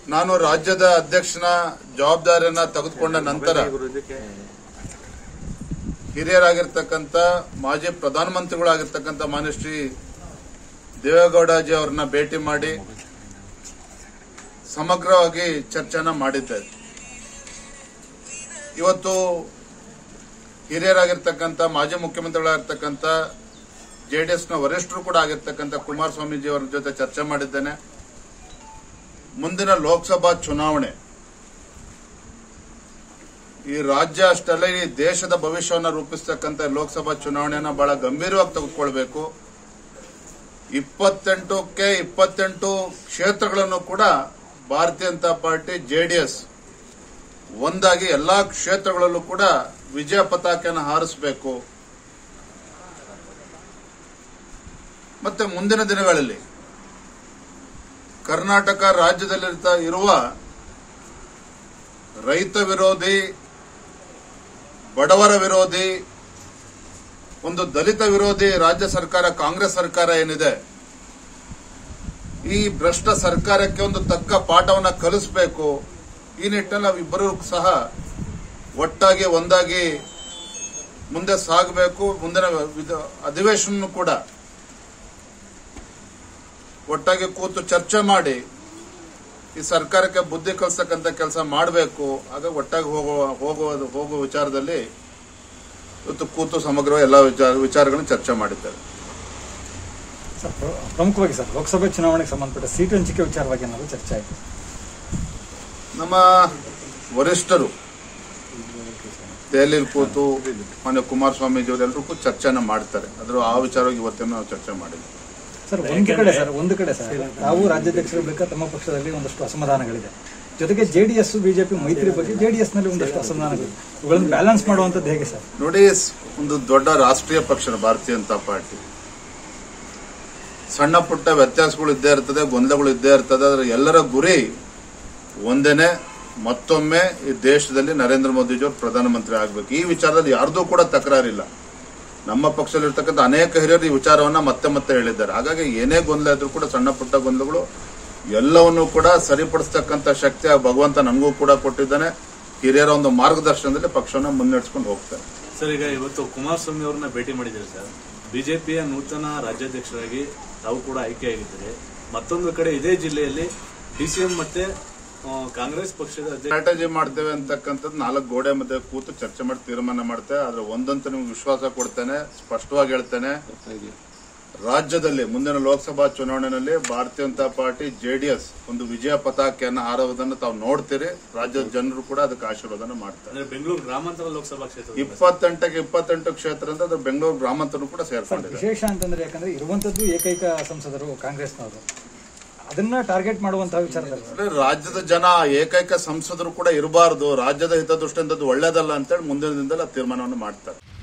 ನಾನು ರಾಜ್ಯದ ಅಧ್ಯಕ್ಷನ ಜವಾಬ್ದಾರಿಯನ್ನ ತೆಗೆದುಕೊಂಡ ನಂತರ ಹಿರಿಯರಾಗಿರ್ತಕ್ಕಂಥ ಮಾಜಿ ಪ್ರಧಾನಮಂತ್ರಿಗಳಾಗಿರ್ತಕ್ಕಂಥ ಮಾನ್ಯ ಶ್ರೀ ದೇವೇಗೌಡಜಿ ಅವರನ್ನ ಭೇಟಿ ಮಾಡಿ ಸಮಗ್ರವಾಗಿ ಚರ್ಚೆನ ಮಾಡಿದ್ದೇವೆ ಇವತ್ತು ಹಿರಿಯರಾಗಿರ್ತಕ್ಕಂಥ ಮಾಜಿ ಮುಖ್ಯಮಂತ್ರಿಗಳಾಗಿರ್ತಕ್ಕಂಥ ಜೆಡಿಎಸ್ನ ವರಿಷ್ಠರು ಕೂಡ ಆಗಿರ್ತಕ್ಕಂಥ ಕುಮಾರಸ್ವಾಮೀಜಿ ಅವರ ಜೊತೆ ಚರ್ಚೆ ಮಾಡಿದ್ದೇನೆ ಮುಂದಿನ ಲೋಕಸಭಾ ಚುನಾವಣೆ ಈ ರಾಜ್ಯ ಅಷ್ಟಲ್ಲ ಈ ದೇಶದ ಭವಿಷ್ಯವನ್ನು ರೂಪಿಸ್ತಕ್ಕಂಥ ಲೋಕಸಭಾ ಚುನಾವಣೆಯನ್ನ ಬಹಳ ಗಂಭೀರವಾಗಿ ತೆಗೆದುಕೊಳ್ಬೇಕು ಇಪ್ಪತ್ತೆಂಟಕ್ಕೆ ಇಪ್ಪತ್ತೆಂಟು ಕ್ಷೇತ್ರಗಳನ್ನು ಕೂಡ ಭಾರತೀಯ ಜನತಾ ಪಾರ್ಟಿ ಜೆಡಿಎಸ್ ಒಂದಾಗಿ ಎಲ್ಲಾ ಕ್ಷೇತ್ರಗಳಲ್ಲೂ ಕೂಡ ವಿಜಯ ಪತಾಕೆಯನ್ನು ಹಾರಿಸಬೇಕು ಮತ್ತೆ ಮುಂದಿನ ದಿನಗಳಲ್ಲಿ ಕರ್ನಾಟಕ ರಾಜ್ಯದಲ್ಲಿ ಇರುವ ರೈತ ವಿರೋಧಿ ಬಡವರ ವಿರೋಧಿ ಒಂದು ದಲಿತ ವಿರೋಧಿ ರಾಜ್ಯ ಸರ್ಕಾರ ಕಾಂಗ್ರೆಸ್ ಸರ್ಕಾರ ಏನಿದೆ ಈ ಭ್ರಷ್ಟ ಸರ್ಕಾರಕ್ಕೆ ಒಂದು ತಕ್ಕ ಪಾಠವನ್ನ ಕಲಿಸಬೇಕು ಈ ನಿಟ್ಟಿನಲ್ಲಿ ನಾವಿಬ್ಬರೂ ಸಹ ಒಟ್ಟಾಗಿ ಒಂದಾಗಿ ಮುಂದೆ ಸಾಗಬೇಕು ಮುಂದಿನ ವಿಧ- ಅಧಿವೇಶನ ಕೂಡ ಒಟ್ಟಾಗಿ ಕೂತು ಚರ್ಚೆ ಮಾಡಿ ಈ ಸರ್ಕಾರಕ್ಕೆ ಬುದ್ಧಿ ಕಲಿಸ್ತಕ್ಕಂಥ ಕೆಲಸ ಮಾಡಬೇಕು ಆಗ ಒಟ್ಟಾಗಿ ಹೋಗುವ ಹೋಗುವ ಹೋಗುವ ವಿಚಾರದಲ್ಲಿ ಇವತ್ತು ಕೂತು ಸಮಗ್ರ ಎಲ್ಲ ವಿಚಾರ ವಿಚಾರಗಳನ್ನು ಚರ್ಚೆ ಮಾಡಿದ್ದೇವೆ ಸರ್ ಪ್ರ- ಪ್ರಮುಖವಾಗಿ ಸರ್ ಲೋಕಸಭೆ ಚುನಾವಣೆಗೆ ಸಂಬಂಧಪಟ್ಟ ಸೀಟು ಹಂಚಿಕೆ ವಿಚಾರವಾಗಿ ಏನಾದರೂ ಚರ್ಚೆ ಆಯಿತು ನಮ್ಮ ವರಿಷ್ಠರು ದೆಹಲಿಯಲ್ಲಿ ಕೂತು ಮಾನ್ಯ ಕುಮಾರಸ್ವಾಮೀಜಿ ಅವರೆಲ್ಲರೂ ಕೂತು ಚರ್ಚೆನ ಮಾಡ್ತಾರೆ ಅದ್ರ ಆ ವಿಚಾರವಾಗಿ ಇವತ್ತೇನು ನಾವು ಚರ್ಚೆ ಮಾಡಿದ್ವಿ ಸರ್ ಒಂದು ಕಡೆ ಸರ್ ಒಂದು ಕಡೆ ಸರ್ ತಾವು ರಾಜ್ಯಾಧ್ಯಕ್ಷರು ಬೇಕಾ ತಮ್ಮ ಪಕ್ಷದಲ್ಲಿ ಒಂದಷ್ಟು ಅಸಮಾಧಾನಗಳಿದೆ ಜೊತೆಗೆ ಜೆಡಿಎಸ್ ಬಿಜೆಪಿ ಮೈತ್ರಿ ಬಗ್ಗೆ ಜೆಡಿಎಸ್ ನಲ್ಲಿ ಒಂದಷ್ಟು ಅಸಮಾಧಾನಗಳು ಇವುಗಳನ್ನು ಬ್ಯಾಲೆನ್ಸ್ ಮಾಡುವಂತದ್ದು ಹೇಗೆ ಸರ್ ನೋಡಿ ಸ್- ಒಂದು ದೊಡ್ಡ ರಾಷ್ಟ್ರೀಯ ಪಕ್ಷ ಭಾರತೀಯ ಜನತಾ ಪಾರ್ಟಿ ಸಣ್ಣ ಪುಟ್ಟ ವ್ಯತ್ಯಾಸಗಳು ಇದ್ದೇ ಇರ್ತದೆ ಗೊಂದಲಗಳು ಇದ್ದೇ ಇರ್ತದೆ ಅದರ ಎಲ್ಲರ ಗುರಿ ಒಂದೇನೆ ಮತ್ತೊಮ್ಮೆ ಈ ದೇಶದಲ್ಲಿ ನರೇಂದ್ರ ಮೋದಿಜಿಯವರು ಪ್ರಧಾನಮಂತ್ರಿ ಆಗಬೇಕು ಈ ವಿಚಾರದಲ್ಲಿ ಯಾರ್ದೂ ಕೂಡ ತಕರಾರಿಲ್ಲ ನಮ್ಮ ಪಕ್ಷದಲ್ಲಿರ್ತಕ್ಕಂಥ ಅನೇಕ ಹಿರಿಯರು ಈ ವಿಚಾರವನ್ನ ಮತ್ತೆ ಮತ್ತೆ ಹೇಳಿದ್ದಾರೆ ಹಾಗಾಗಿ ಏನೇ ಗೊಂದಲ ಇದ್ರೂ ಕೂಡ ಸಣ್ಣ ಪುಟ್ಟ ಗೊಂದಲಗಳು ಎಲ್ಲವನ್ನೂ ಕೂಡ ಸರಿಪಡಿಸ್ತಕ್ಕಂಥ ಶಕ್ತಿ ಆ ಭಗವಂತ ನನಗೂ ಕೂಡ ಕೊಟ್ಟಿದ್ದಾನೆ ಹಿರಿಯರ ಒಂದು ಮಾರ್ಗದರ್ಶನದಲ್ಲಿ ಪಕ್ಷವನ್ನು ಮುನ್ನಡೆಸ್ಕೊಂಡು ಹೋಗ್ತಾರೆ ಸರ್ ಈಗ ಇವತ್ತು ಕುಮಾರಸ್ವಾಮಿ ಅವ್ರನ್ನ ಭೇಟಿ ಮಾಡಿದ್ದೀರಿ ಸರ್ ಬಿಜೆಪಿಯ ನೂತನ ರಾಜ್ಯಾಧ್ಯಕ್ಷರಾಗಿ ತಾವು ಕೂಡ ಆಯ್ಕೆಯಾಗಿದ್ದೀರಿ ಮತ್ತೊಂದು ಕಡೆ ಇದೇ ಜಿಲ್ಲೆಯಲ್ಲಿ ಡಿಸಿಎಂ ಮತ್ತೆ ಆ, ಕಾಂಗ್ರೆಸ್ ಪಕ್ಷದ ಅಧ್ಯಕ್ಷ ಸ್ಟ್ರಾಟಜಿ ಮಾಡ್ತೇವೆ ಅಂತಕ್ಕಂಥದ್ದು ನಾಲ್ಕು ಗೋಡೆ ಮಧ್ಯೆ ಕೂತು ಚರ್ಚೆ ಮಾಡಿ ತೀರ್ಮಾನ ಮಾಡ್ತೇವೆ ಆದ್ರೆ ಒಂದಂತ ನಿಮ್ಗೆ ವಿಶ್ವಾಸ ಕೊಡ್ತೇನೆ ಸ್ಪಷ್ಟವಾಗಿ ಹೇಳ್ತೇನೆ ರಾಜ್ಯದಲ್ಲಿ ಮುಂದಿನ ಲೋಕಸಭಾ ಚುನಾವಣೆಯಲ್ಲಿ ಭಾರತೀಯ ಜನತಾ ಪಾರ್ಟಿ ಜೆಡಿಎಸ್ ಒಂದು ವಿಜಯ ಪತಾಕೆಯನ್ನು ಹಾರುವುದನ್ನು ತಾವು ನೋಡ್ತೀರಿ ರಾಜ್ಯದ ಜನರು ಕೂಡ ಅದಕ್ಕೆ ಆಶೀರ್ವಾದನ ಮಾಡ್ತಾರೆ ಅಂದ್ರೆ ಬೆಂಗಳೂರು ಗ್ರಾಮಾಂತರ ಲೋಕಸಭಾ ಕ್ಷೇತ್ರ ಇಪ್ಪತ್ತೆಂಟಕ್ಕೆ ಇಪ್ಪತ್ತೆಂಟು ಕ್ಷೇತ್ರ ಅಂತ ಅದು ಬೆಂಗಳೂರು ಗ್ರಾಮಾಂತರ ಕೂಡ ಸರ್ ಸೇರ್ಕೊಂಡಿದೆ ವಿಶೇಷ ಅಂತಂದ್ರೆ ಯಾಕಂದ್ರೆ ಇರುವಂತದ್ದು ಏಕೈಕ ಸಂಸದರು ಕಾಂಗ್ರೆಸ್ನವರು ಅದನ್ನ ಟಾರ್ಗೆಟ್ ಮಾಡುವಂತಹ ವಿಚಾರದಲ್ಲಿ ಅಂದ್ರೆ ರಾಜ್ಯದ ಜನ ಏಕೈಕ ಸಂಸದರು ಕೂಡ ಇರಬಾರದು ರಾಜ್ಯದ ಹಿತದೃಷ್ಟಿಯಿಂದ ಅದು ಒಳ್ಳೇದಲ್ಲ ಅಂತೇಳಿ ಮುಂದಿನ ದಿನದಲ್ಲಿ ಆ ತೀರ್ಮಾನವನ್ನು ಮಾಡ್ತಾರೆ